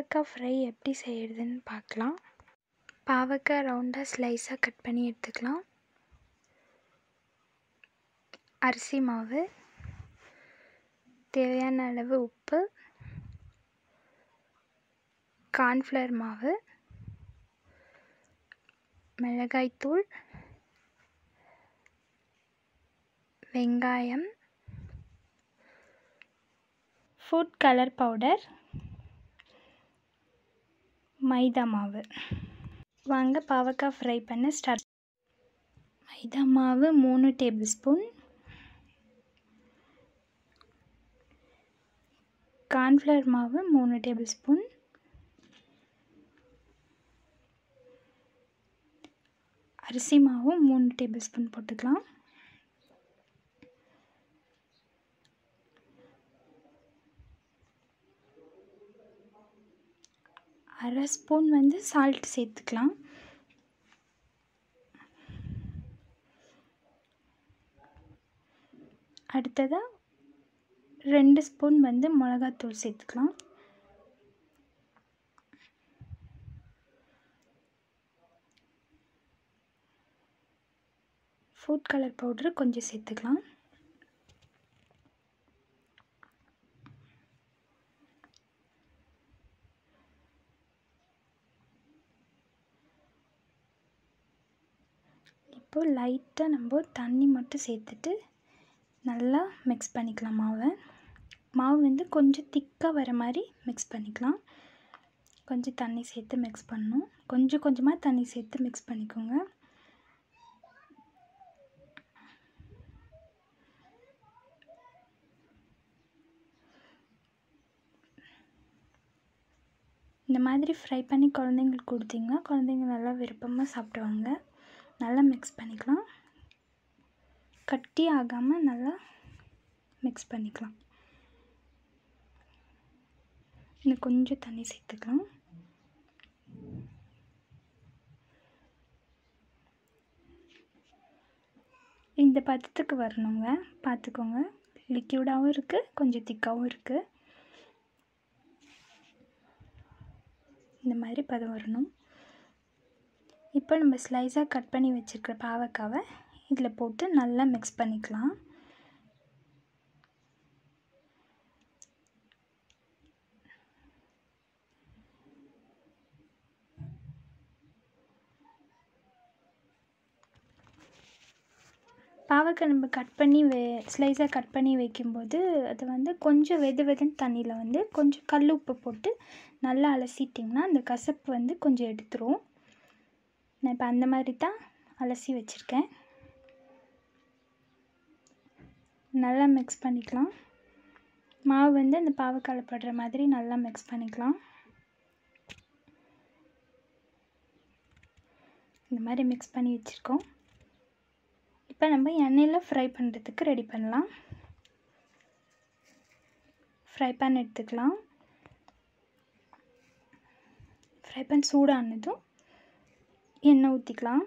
பாவக்காய் ஃப்ரை எப்படி செய்கிறதுன்னு பார்க்கலாம் பாவக்காய் ரவுண்டாக ஸ்லைஸாக கட் பண்ணி எடுத்துக்கலாம் அரிசி மாவு தேவையான அளவு உப்பு கார்ன்ஃப்ளவர் மாவு மிளகாய்த்தூள் வெங்காயம் ஃபுட் கலர் பவுடர் மைதா மாவு வாங்க பாவக்காய் ஃப்ரை பண்ண ஸ்டார்ட் மைதா மாவு மூணு டேபிள் ஸ்பூன் கார்ன்ஃப்ளவர் மாவு மூணு டேபிள் ஸ்பூன் அரிசி மாவு மூணு டேபிள் ஸ்பூன் போட்டுக்கலாம் அரை ஸ்பூன் வந்து சால்ட் சேர்த்துக்கலாம் அடுத்ததாக ரெண்டு ஸ்பூன் வந்து மிளகாத்தூள் சேர்த்துக்கலாம் ஃபுட் கலர் பவுட்ரு கொஞ்சம் சேர்த்துக்கலாம் இப்போது லைட்டாக நம்ம தண்ணி மட்டும் சேர்த்துட்டு நல்லா மிக்ஸ் பண்ணிக்கலாம் மாவை மாவு வந்து கொஞ்சம் திக்காக வர மாதிரி மிக்ஸ் பண்ணிக்கலாம் கொஞ்சம் தண்ணி சேர்த்து மிக்ஸ் பண்ணணும் கொஞ்சம் கொஞ்சமாக தண்ணி சேர்த்து மிக்ஸ் பண்ணிக்கோங்க இந்த மாதிரி ஃப்ரை பண்ணி குழந்தைங்களுக்கு கொடுத்தீங்கன்னா குழந்தைங்க நல்லா விருப்பமாக சாப்பிடுவாங்க நல்லா மிக்ஸ் பண்ணிக்கலாம் கட்டி ஆகாமல் நல்லா மிக்ஸ் பண்ணிக்கலாம் இன்னும் கொஞ்சம் தண்ணி சேர்த்துக்கலாம் இந்த பதத்துக்கு வரணுங்க பார்த்துக்கோங்க லிக்யூடாகவும் இருக்குது கொஞ்சம் திக்காகவும் இருக்குது இந்த மாதிரி பதம் வரணும் இப்போ நம்ம ஸ்லைஸாக கட் பண்ணி வச்சுருக்கிற பாவக்காவை இதில் போட்டு நல்லா மிக்ஸ் பண்ணிக்கலாம் பாவக்காய் நம்ம கட் பண்ணி வே ஸ்லைஸாக கட் பண்ணி வைக்கும்போது அது வந்து கொஞ்சம் வெது வெதுன்னு தண்ணியில் வந்து கொஞ்சம் கல் உப்பு போட்டு நல்லா அலசிட்டிங்கன்னா அந்த கசப்பு வந்து கொஞ்சம் எடுத்துரும் நான் இப்போ அந்த மாதிரி தான் அலசி வச்சுருக்கேன் நல்லா மிக்ஸ் பண்ணிக்கலாம் மாவு வந்து அந்த பாவக்காயில் படுற மாதிரி நல்லா மிக்ஸ் பண்ணிக்கலாம் இந்த மாதிரி மிக்ஸ் பண்ணி வச்சுருக்கோம் இப்போ நம்ம எண்ணெயில் ஃப்ரை பண்ணுறதுக்கு ரெடி பண்ணலாம் ஃப்ரை பேன் எடுத்துக்கலாம் ஃப்ரை பேன் சூடானதும் எண்ணெய் ஊற்றிக்கலாம்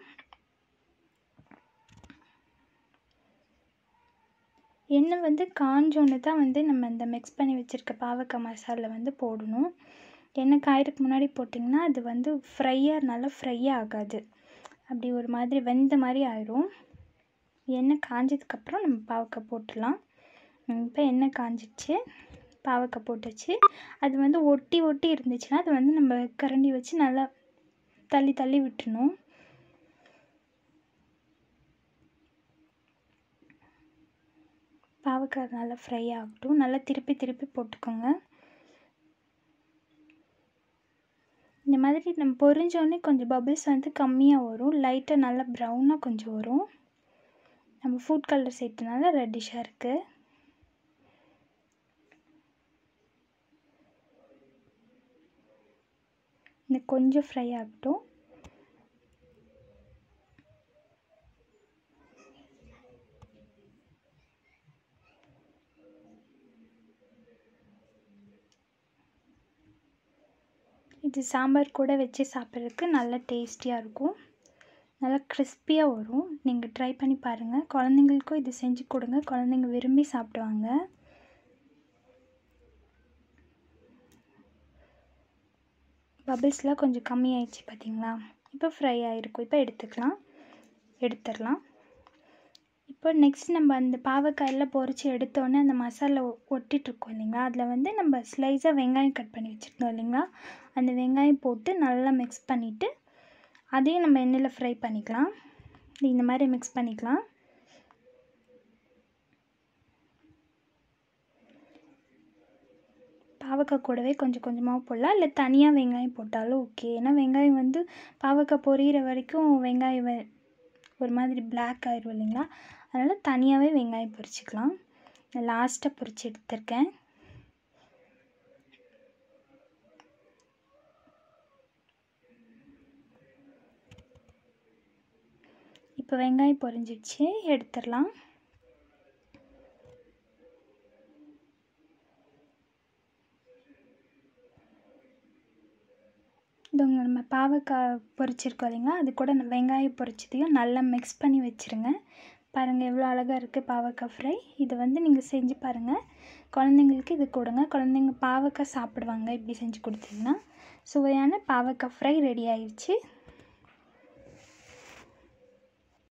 எண்ணெய் வந்து காஞ்சோன்னு தான் வந்து நம்ம இந்த மிக்ஸ் பண்ணி வச்சுருக்க பாவக்காய் மசாலா வந்து போடணும் எண்ணெய் காயறதுக்கு முன்னாடி போட்டிங்கன்னா அது வந்து ஃப்ரையாக நல்லா ஃப்ரையே ஆகாது அப்படி ஒரு மாதிரி வெந்த மாதிரி ஆயிரும் எண்ணெய் காஞ்சதுக்கப்புறம் நம்ம பாவக்காய் போட்டுடலாம் இப்போ எண்ணெய் காஞ்சிடுச்சு பாவக்காய் போட்டுச்சு அது வந்து ஒட்டி ஒட்டி இருந்துச்சுன்னா அது வந்து நம்ம கரண்டி வச்சு நல்லா தள்ளி தள்ளி விட்டுணும் பாவக்காய் நல்லா ஃப்ரை ஆகட்டும் நல்லா திருப்பி திருப்பி போட்டுக்கோங்க இந்த மாதிரி நம்ம பொரிஞ்சோடனே கொஞ்சம் பபிள்ஸ் வந்து கம்மியாக வரும் லைட்டாக நல்லா ப்ரௌனாக கொஞ்சம் வரும் நம்ம ஃபுட் கலர் சேர்த்தனால ரெட்டிஷாக இருக்குது இந்த கொஞ்சம் ஃப்ரை ஆகட்டும் இது சாம்பார் கூட வச்சு சாப்பிட்றதுக்கு நல்லா டேஸ்டியாக இருக்கும் நல்லா கிறிஸ்பியாக வரும் நீங்கள் ட்ரை பண்ணி பாருங்கள் குழந்தைங்களுக்கும் இது செஞ்சு கொடுங்க குழந்தைங்க விரும்பி சாப்பிடுவாங்க பபிள்ஸ்லாம் கொஞ்சம் கம்மியாயிடுச்சு பார்த்தீங்களா இப்போ ஃப்ரை ஆகிருக்கும் இப்போ எடுத்துக்கலாம் எடுத்துடலாம் இப்போ நெக்ஸ்ட் நம்ம அந்த பாவக்காயெல்லாம் பொரித்து எடுத்தோடனே அந்த மசாலா ஒட்டிகிட்ருக்கோம் இல்லைங்களா அதில் வந்து நம்ம ஸ்லைஸாக வெங்காயம் கட் பண்ணி வச்சுருந்தோம் இல்லைங்களா அந்த வெங்காயம் போட்டு நல்லா மிக்ஸ் பண்ணிவிட்டு அதையும் நம்ம எண்ணெயில் ஃப்ரை பண்ணிக்கலாம் இந்த மாதிரி மிக்ஸ் பண்ணிக்கலாம் பாவக்காய் கூடவே கொஞ்சம் கொஞ்சமாக போடலாம் இல்லை தனியாக வெங்காயம் போட்டாலும் ஓகே ஏன்னா வெங்காயம் வந்து பாவக்காய் பொரியிற வரைக்கும் வெங்காயம் ஒரு மாதிரி பிளாக் ஆயிரும் இல்லைங்களா அதனால் தனியாகவே வெங்காயம் பொரிச்சிக்கலாம் லாஸ்ட்டாக பொரிச்சு எடுத்திருக்கேன் இப்போ வெங்காயம் பொரிஞ்சிடுச்சு எடுத்துடலாம் இது நம்ம பாவக்காய் பொரிச்சிருக்கோம் இல்லைங்களா அது கூட வெங்காயம் பொரிச்சதையும் நல்லா மிக்ஸ் பண்ணி வச்சுருங்க பாருங்கள் எவ்வளோ அழகாக இருக்குது பாவக்காய் ஃப்ரை இதை வந்து நீங்கள் செஞ்சு பாருங்கள் குழந்தைங்களுக்கு இது கொடுங்க குழந்தைங்க பாவக்காய் சாப்பிடுவாங்க இப்படி செஞ்சு கொடுத்தீங்கன்னா சுவையான பாவக்காய் ஃப்ரை ரெடி ஆயிடுச்சு